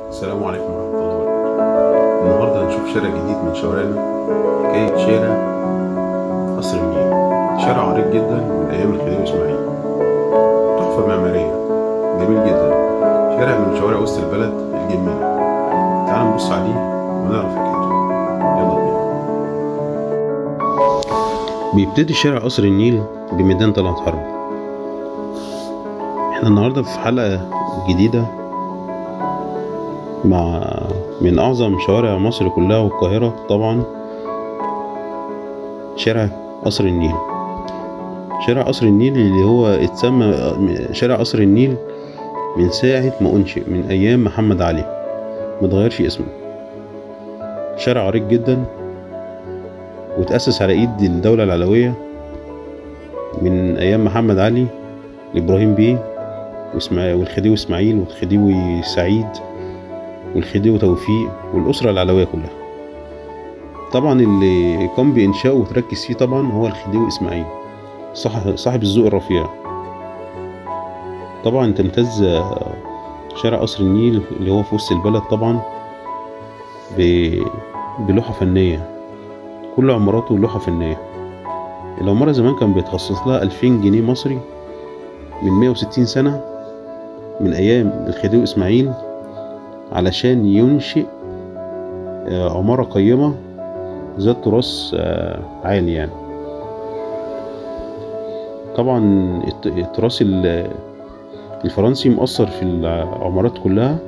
السلام عليكم ورحمة الله وبركاته النهاردة هنشوف شارع جديد من شوارعنا حكاية شارع قصر النيل شارع عريق جدا من أيام الخديوي إسماعيل تحفة معمارية جميل جدا شارع من شوارع وسط البلد الجميلة تعال نبص عليه ونعرف حكايته يلا بينا بيبتدي شارع قصر النيل بميدان طلعت حرب احنا النهارده في حلقة جديدة مع من أعظم شوارع مصر كلها والقاهرة طبعا شارع قصر النيل شارع قصر النيل اللي هو اتسمى شارع قصر النيل من ساعة ما أنشئ من أيام محمد علي متغيرش اسمه شارع عريق جدا وتأسس على إيد الدولة العلوية من أيام محمد علي لإبراهيم بيه وإسماعيل والخديوي إسماعيل والخديوي سعيد والخديوي توفيق والأسرة العلوية كلها طبعا اللي قام بإنشائه وتركز فيه طبعا هو الخديوي إسماعيل صاحب صاحب الذوق الرفيع طبعا تمتاز شارع قصر النيل اللي هو في وسط البلد طبعا ب- بلوحة فنية كل عماراته لوحة فنية العمارة زمان كان بيتخصص لها ألفين جنيه مصري من مية وستين سنة من أيام الخديوي إسماعيل علشان ينشئ آه، عمارة قيمة ذات تراث آه، عالي يعني طبعا الت- التراث ال- الفرنسي مؤثر في العمارات كلها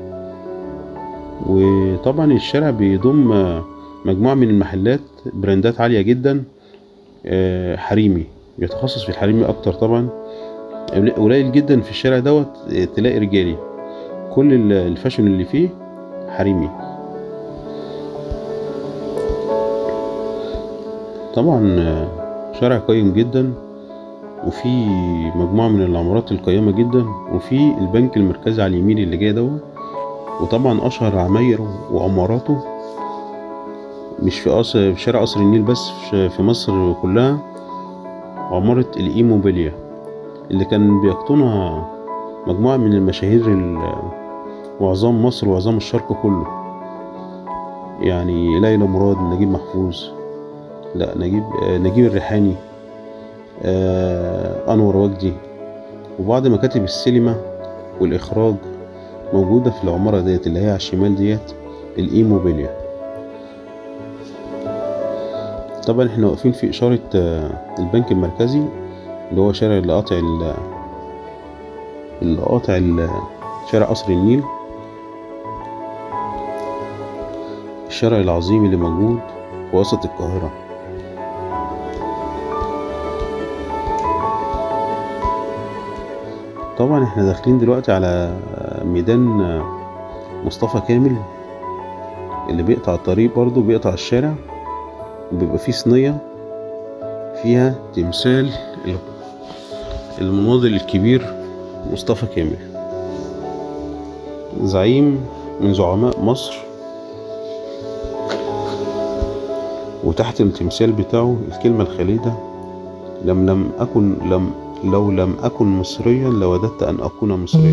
وطبعا الشارع بيضم آه، مجموعة من المحلات براندات عالية جدا آه، حريمي بيتخصص في الحريمي أكتر طبعا قليل جدا في الشارع دوت آه، تلاقي رجالي كل ال- الفاشن اللي فيه حريمي طبعا آه، شارع قيم جدا وفي مجموعة من العمارات القيمة جدا وفي البنك المركزي على اليمين اللي جاي دوت وطبعا أشهر عمايره وعماراته مش في قصر في شارع قصر النيل بس في في مصر كلها عمارة الإيموبيليا اللي كان بيقطنها مجموعة من المشاهير ال- وعظام مصر وعظام الشرق كله يعني ليلى مراد نجيب محفوظ لا نجيب آه، نجيب الريحاني آه، أنور وجدي وبعض مكاتب السينما والإخراج موجودة في العمارة ديت اللي هي على الشمال ديت الإيموبيليا طبعا احنا واقفين في إشارة آه، البنك المركزي اللي هو شارع اللي قاطع ال- اللي قاطع ال- شارع قصر النيل الشارع العظيم اللي موجود في وسط القاهرة طبعا احنا داخلين دلوقتي على ميدان مصطفى كامل اللي بيقطع الطريق برضو بيقطع الشارع وبيبقى فيه صينية فيها تمثال المناضل الكبير مصطفى كامل زعيم من زعماء مصر وتحت التمثال بتاعه الكلمة الخالدة لم لم أكن لم لو لم أكن مصريا لوددت أن أكون مصريا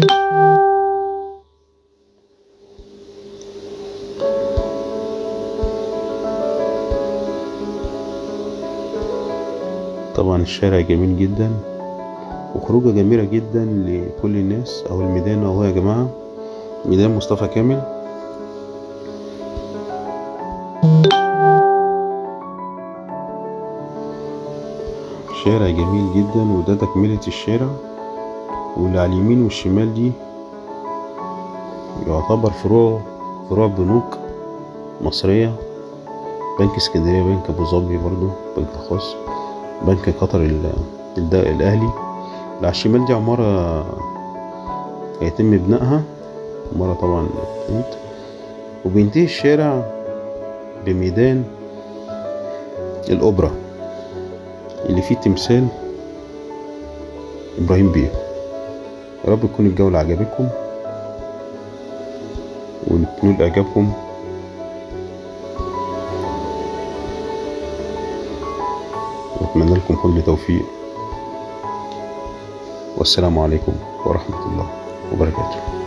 طبعا الشارع جميل جدا وخروجه جميلة جدا لكل الناس أو الميدان أهو يا جماعة ميدان مصطفى كامل شارع جميل جدا وده تكملة الشارع واللي على اليمين والشمال دي يعتبر فروع فروع بنوك مصرية بنك اسكندرية بنك أبو ظبي برضو بنك خاص بنك قطر ال- الد- الأهلي اللي على الشمال دي عمارة هيتم بنائها عمارة طبعا انت وبينتهي الشارع بميدان الأوبرا اللي فيه تمثال إبراهيم بيه يا رب تكون الجولة عجبتكم ونتنول إعجابكم وأتمنى لكم كل توفيق والسلام عليكم ورحمة الله وبركاته